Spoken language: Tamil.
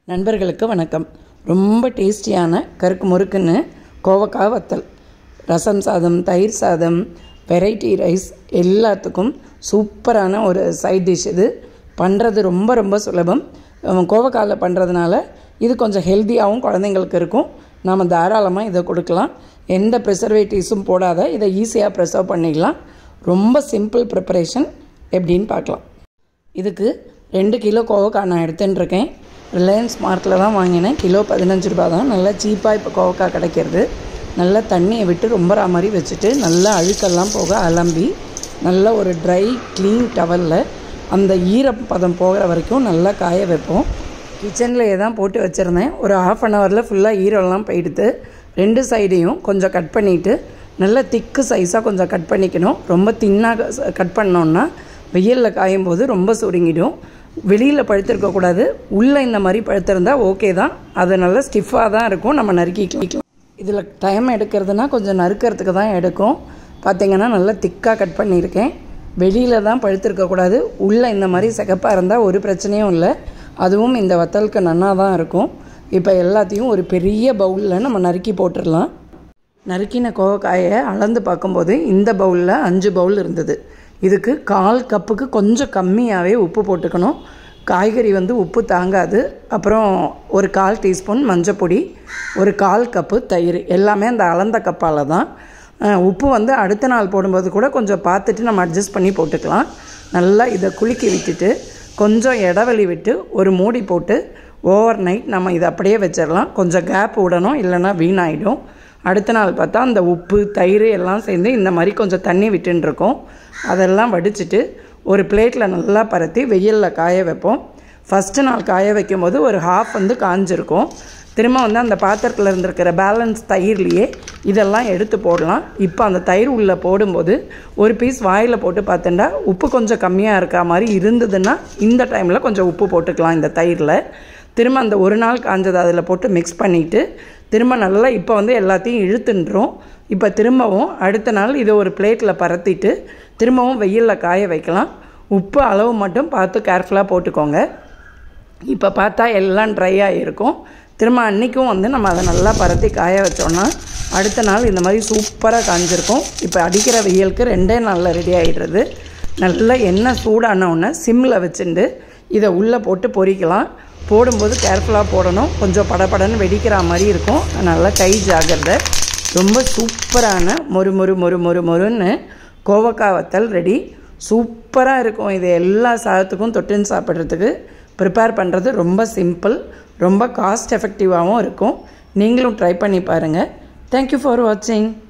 நண்பர்களுக்கு வணக்கம் ரொம்ப டேஸ்டியான கருக்கு முறுக்குன்னு கோவக்காய் வத்தல் ரசம் சாதம் தயிர் சாதம் வெரைட்டி ரைஸ் எல்லாத்துக்கும் சூப்பரான ஒரு சைட் டிஷ் இது பண்ணுறது ரொம்ப ரொம்ப சுலபம் அஹ் கோவக்காயில் பண்ணுறதுனால இது கொஞ்சம் ஹெல்த்தியாகவும் குழந்தைங்களுக்கு இருக்கும் நாம் தாராளமாக இதை கொடுக்கலாம் எந்த ப்ரிசர்வேட்டிவ்ஸும் போடாத இதை ஈஸியாக ப்ரிசர்வ் பண்ணிடலாம் ரொம்ப சிம்பிள் ப்ரிப்பரேஷன் எப்படின்னு பார்க்கலாம் இதுக்கு ரெண்டு கிலோ கோவக்காய் நான் எடுத்துன்னு இருக்கேன் ரிலையன்ஸ் மார்ட்டில் தான் வாங்கினேன் கிலோ பதினஞ்சு ரூபா தான் நல்லா சீப்பாக இப்போ கோவக்காய் கிடைக்கிறது நல்லா தண்ணியை விட்டு ரொம்ப மாதிரி வச்சுட்டு நல்லா அழுக்கெல்லாம் போக அலம்பி நல்லா ஒரு ட்ரை க்ளீன் டவலில் அந்த ஈரப்பதம் போகிற வரைக்கும் நல்லா காய வைப்போம் கிச்சன்லேயே தான் போட்டு வச்சுருந்தேன் ஒரு ஆஃப் அன் ஹவரில் ஃபுல்லாக ஈரம்லாம் போயிடுத்து ரெண்டு சைடையும் கொஞ்சம் கட் பண்ணிவிட்டு நல்லா திக்கு சைஸாக கொஞ்சம் கட் பண்ணிக்கணும் ரொம்ப தின்னாக கட் பண்ணோன்னா வெயிலில் காயும் போது ரொம்ப சுருங்கிடும் வெளியில் பழுத்திருக்கக்கூடாது உள்ளே இந்த மாதிரி பழுத்திருந்தா ஓகே தான் அது நல்லா ஸ்டிஃபாக தான் இருக்கும் நம்ம நறுக்கிக்கலாம் இதில் டைம் எடுக்கிறதுனா கொஞ்சம் நறுக்கிறதுக்கு தான் எடுக்கும் பார்த்தீங்கன்னா நல்லா திக்காக கட் பண்ணியிருக்கேன் வெளியில் தான் பழுத்திருக்கக்கூடாது உள்ளே இந்த மாதிரி சிகப்பாக இருந்தால் ஒரு பிரச்சனையும் இல்லை அதுவும் இந்த வத்தலுக்கு நன்னா தான் இருக்கும் இப்போ எல்லாத்தையும் ஒரு பெரிய பவுலில் நம்ம நறுக்கி போட்டுடலாம் நறுக்கின கோவக்காயை அளந்து பார்க்கும்போது இந்த பவுலில் அஞ்சு பவுல் இருந்தது இதுக்கு கால் கப்புக்கு கொஞ்சம் கம்மியாகவே உப்பு போட்டுக்கணும் காய்கறி வந்து உப்பு தாங்காது அப்புறம் ஒரு கால் டீஸ்பூன் மஞ்சப்பொடி ஒரு கால் கப்பு தயிர் எல்லாமே அந்த அளந்த கப்பால் தான் அஹ், உப்பு வந்து அடுத்த நாள் போடும்போது கூட கொஞ்சம் பார்த்துட்டு நம்ம அட்ஜஸ்ட் பண்ணி போட்டுக்கலாம் நல்லா இதை குலுக்கி விட்டுட்டு கொஞ்சம் இடைவெளி விட்டு ஒரு மூடி போட்டு ஓவர் நைட் நம்ம இதை அப்படியே வச்சிடலாம் கொஞ்சம் கேப் விடணும் இல்லைன்னா வீணாயிடும் அடுத்த நாள் பார்த்தா அந்த உப்பு தயிர் எல்லாம் சேர்ந்து இந்த மாதிரி கொஞ்சம் தண்ணி விட்டுன்னு இருக்கோம் அதெல்லாம் வடிச்சிட்டு ஒரு பிளேட்டில் நல்லா பரத்தி வெயிலில் காய வைப்போம் ஃபஸ்ட்டு நாள் காய வைக்கும்போது ஒரு ஹாஃப் வந்து காஞ்சிருக்கும் திரும்ப வந்து அந்த பாத்திரத்தில் இருந்திருக்கிற பேலன்ஸ் தயிர்லேயே இதெல்லாம் எடுத்து போடலாம் இப்போ அந்த தயிர் உள்ளே போடும்போது ஒரு பீஸ் வாயில் போட்டு பார்த்துட்டா உப்பு கொஞ்சம் கம்மியாக இருக்கா மாதிரி இருந்ததுன்னா இந்த டைமில் கொஞ்சம் உப்பு போட்டுக்கலாம் இந்த தயிரில் திரும்ப அந்த ஒரு நாள் காஞ்சதை அதில் போட்டு மிக்ஸ் பண்ணிவிட்டு திரும்ப நல்லா இப்போ வந்து எல்லாத்தையும் இழுத்துன்றோம் இப்போ திரும்பவும் அடுத்த நாள் இதை ஒரு பிளேட்டில் பரத்திட்டு திரும்பவும் வெயிலில் காய வைக்கலாம் உப்பு அளவு மட்டும் பார்த்து கேர்ஃபுல்லாக போட்டுக்கோங்க இப்போ பார்த்தா எல்லாம் ட்ரை ஆகிருக்கும் திரும்ப அன்றைக்கும் வந்து நம்ம அதை நல்லா பரத்தி காய வச்சோன்னா அடுத்த நாள் இந்த மாதிரி சூப்பராக காஞ்சிருக்கும் இப்போ அடிக்கிற வெயிலுக்கு ரெண்டே நாளில் ரெடி ஆகிடுறது நல்லா எண்ணெய் சூடான உடனே சிம்மில் வச்சுட்டு இதை உள்ளே போட்டு பொரிக்கலாம் போடும்போது கேர்ஃபுல்லாக போடணும் கொஞ்சம் படபடன்னு வெடிக்கிற மாதிரி இருக்கும் நல்லா கை ஜாகிரதை ரொம்ப சூப்பரான மொறு மொறு மொறு மொறு மொறுன்னு கோவக்காய் வத்தல் ரெடி சூப்பராக இருக்கும் இது எல்லா சாதத்துக்கும் தொட்டுன்னு சாப்பிட்றதுக்கு ப்ரிப்பேர் பண்ணுறது ரொம்ப சிம்பிள் ரொம்ப காஸ்ட் எஃபெக்டிவாகவும் இருக்கும் நீங்களும் ட்ரை பண்ணி பாருங்கள் தேங்க்யூ ஃபார் வாட்சிங்